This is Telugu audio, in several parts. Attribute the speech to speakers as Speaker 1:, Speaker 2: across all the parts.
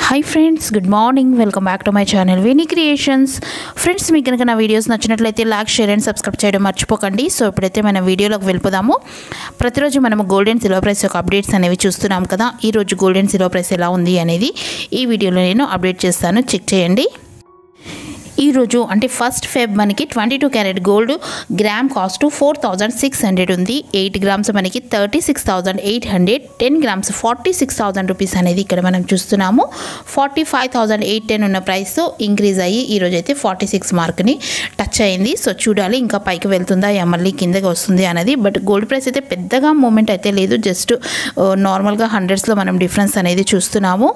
Speaker 1: hi friends good morning welcome back to my channel Vini creations friends మీకు కనుక నా వీడియోస్ నచ్చినట్లయితే లైక్ షేర్ అండ్ సబ్స్క్రైబ్ చేయడం మర్చిపోకండి సో ఇప్పుడైతే మన వీడియోలోకి వెళ్ళిపోదాము ప్రతిరోజు మనము గోల్డ్ అండ్ సిల్వర్ ప్రైస్ యొక్క అప్డేట్స్ అనేవి చూస్తున్నాం కదా ఈ రోజు గోల్డ్ అండ్ సిల్వర్ ప్రైస్ ఎలా ఉంది అనేది ఈ వీడియోలో నేను అప్డేట్ చేస్తాను చెక్ చేయండి ఈరోజు అంటే ఫస్ట్ ఫెబ్ మనకి twenty two carat gold gram cost four thousand six hundred ఉంది ఎయిట్ గ్రామ్స్ మనకి thirty six thousand eight hundred ten grams forty six thousand rupees అనేది ఇక్కడ మనం చూస్తున్నాము forty five thousand eight ten ఉన్న ప్రైస్ ఇంక్రీజ్ అయ్యి ఈరోజు అయితే ఫార్టీ సిక్స్ మార్క్ని టచ్ అయింది సో చూడాలి ఇంకా పైకి వెళ్తుందా యా మళ్ళీ కిందకి వస్తుంది అనేది బట్ గోల్డ్ ప్రైస్ అయితే పెద్దగా మూమెంట్ అయితే లేదు జస్ట్ నార్మల్గా హండ్రెడ్స్లో మనం డిఫరెన్స్ అనేది చూస్తున్నాము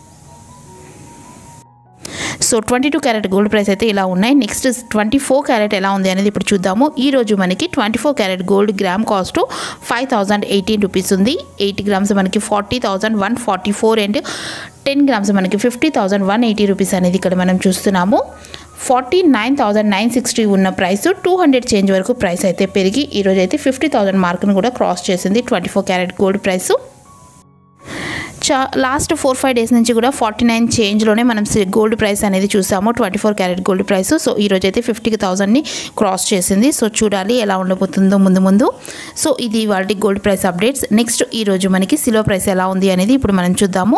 Speaker 1: so twenty two carat gold price అయితే ఇలా ఉన్నాయి నెక్స్ట్ ట్వంటీ ఫోర్ క్యారెట్ ఎలా ఉంది అనేది ఇప్పుడు చూద్దాము ఈ రోజు మనకి twenty four carat gold gram cost five thousand eighteen rupees ఉంది ఎయిటీ గ్రామ్స్ మనకి forty thousand one forty four and ten grams మనకి fifty thousand one eighty rupees అనేది ఇక్కడ మనం చూస్తున్నాము forty nine thousand nine sixty ఉన్న ప్రైస్ టూ హండ్రెడ్ చేంజ్ వరకు ప్రైస్ అయితే పెరిగి ఈరోజు అయితే ఫిఫ్టీ థౌజండ్ మార్క్ను కూడా క్రాస్ చేసింది twenty four carat gold price చా లాస్ట్ ఫోర్ ఫైవ్ డేస్ నుంచి కూడా ఫార్టీ నైన్ చేంజ్లోనే మనం గోల్డ్ ప్రైస్ అనేది చూసాము twenty four carat gold price so ఈరోజు అయితే ఫిఫ్టీ థౌసండ్ని క్రాస్ చేసింది సో చూడాలి ఎలా ఉండబోతుందో ముందు ముందు సో ఇది వాళ్ళ గోల్డ్ ప్రైస్ అప్డేట్స్ నెక్స్ట్ ఈరోజు మనకి సిల్వర్ ప్రైస్ ఎలా ఉంది అనేది ఇప్పుడు మనం చూద్దాము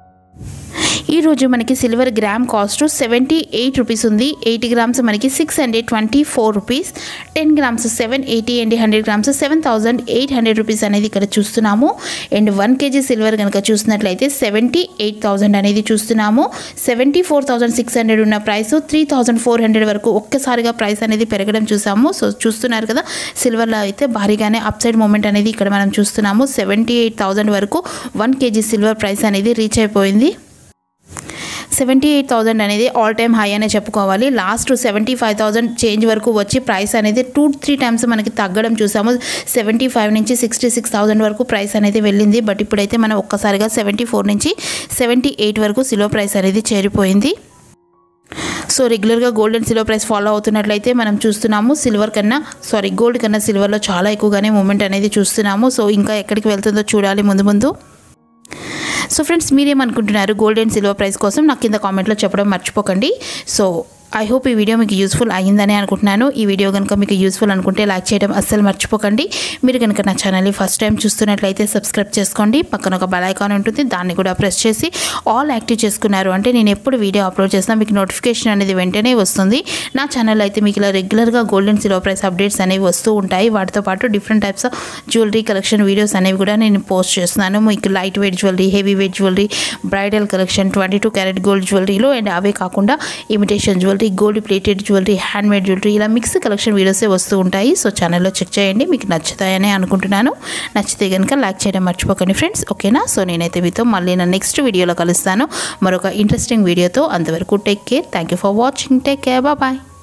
Speaker 1: ఈరోజు మనకి silver gram cost seventy eight rupees ఉంది ఎయిటీ గ్రామ్స్ మనకి six hundred twenty four rupees ten grams seven eighty and hundred grams seven thousand eight hundred rupees అనేది ఇక్కడ చూస్తున్నాము అండ్ వన్ కేజీ సిల్వర్ కనుక చూసినట్లయితే సెవెంటీ ఎయిట్ థౌసండ్ అనేది చూస్తున్నాము seventy four thousand six hundred ఉన్న price three thousand four hundred వరకు ఒక్కసారిగా ప్రైస్ అనేది పెరగడం చూసాము సో చూస్తున్నారు కదా సిల్వర్లో అయితే భారీగానే అప్ సైడ్ మూమెంట్ అనేది ఇక్కడ మనం చూస్తున్నాము సెవెంటీ ఎయిట్ థౌసండ్ వరకు వన్ కేజీ సిల్వర్ ప్రైస్ అనేది రీచ్ అయిపోయింది సెవెంటీ ఎయిట్ థౌజండ్ అనేది ఆల్ టైమ్ హై అనే చెప్పుకోవాలి last seventy five thousand change వరకు వచ్చి ప్రైస్ అనేది టూ త్రీ టైమ్స్ మనకి తగ్గడం చూసాము సెవెంటీ ఫైవ్ నుంచి సిక్స్టీ సిక్స్ థౌజండ్ వరకు ప్రైస్ అనేది వెళ్ళింది బట్ ఇప్పుడైతే మనం ఒక్కసారిగా సెవెంటీ ఫోర్ నుంచి సెవెంటీ ఎయిట్ వరకు సిలో ప్రైస్ అనేది చేరిపోయింది సో రెగ్యులర్గా gold and silver price follow అవుతున్నట్లయితే మనం చూస్తున్నాము సిల్వర్ కన్నా సారీ గోల్డ్ కన్నా సిల్వర్లో చాలా ఎక్కువగానే మూమెంట్ అనేది చూస్తున్నాము సో ఇంకా ఎక్కడికి వెళ్తుందో చూడాలి ముందు ముందు సో ఫ్రెండ్స్ మీరేమనుకుంటున్నారు గోల్డ్ అండ్ సిల్వర్ ప్రైస్ కోసం నాకు కింద కామెంట్లో చెప్పడం మర్చిపోకండి సో ఐ హోప్ ఈ వీడియో మీకు యూస్ఫుల్ అయ్యిందని అనుకుంటున్నాను ఈ వీడియో కనుక మీకు యూస్ఫుల్ అనుకుంటే లైక్ చేయడం అస్సలు మర్చిపోకండి మీరు కనుక నా ఛానల్ని ఫస్ట్ టైం చూస్తున్నట్లయితే సబ్స్క్రైబ్ చేసుకోండి పక్కన ఒక బెల్ ఐకాన్ ఉంటుంది దాన్ని కూడా ప్రెస్ చేసి ఆల్ యాక్టివ్ చేసుకున్నారు అంటే నేను ఎప్పుడు వీడియో అప్లోడ్ చేసినా మీకు నోటిఫికేషన్ అనేది వెంటనే వస్తుంది నా ఛానల్ అయితే మీకు ఇలా రెగ్యులర్గా gold and silver price updates అనేవి వస్తూ ఉంటాయి వాటితో పాటు different types of jewellery collection videos అనేవి కూడా నేను పోస్ట్ చేస్తున్నాను మీకు light weight jewellery heavy weight jewellery bridal collection twenty two carat gold జ్యువెలరీలో అండ్ అవే కాకుండా imitation jewellery gold plated jewellery hand made jewellery ఇలా మిక్స్ కలెక్షన్ వీడియోసే వస్తూ ఉంటాయి సో ఛానల్లో చెక్ చేయండి మీకు నచ్చుతాయని అనుకుంటున్నాను నచ్చితే కనుక లైక్ చేయడం మర్చిపోకండి ఫ్రెండ్స్ ఓకేనా సో నేనైతే మీతో మళ్ళీ నా నెక్స్ట్ వీడియోలో కలుస్తాను మరొక ఇంట్రెస్టింగ్ వీడియోతో అంతవరకు take care thank you for watching take care bye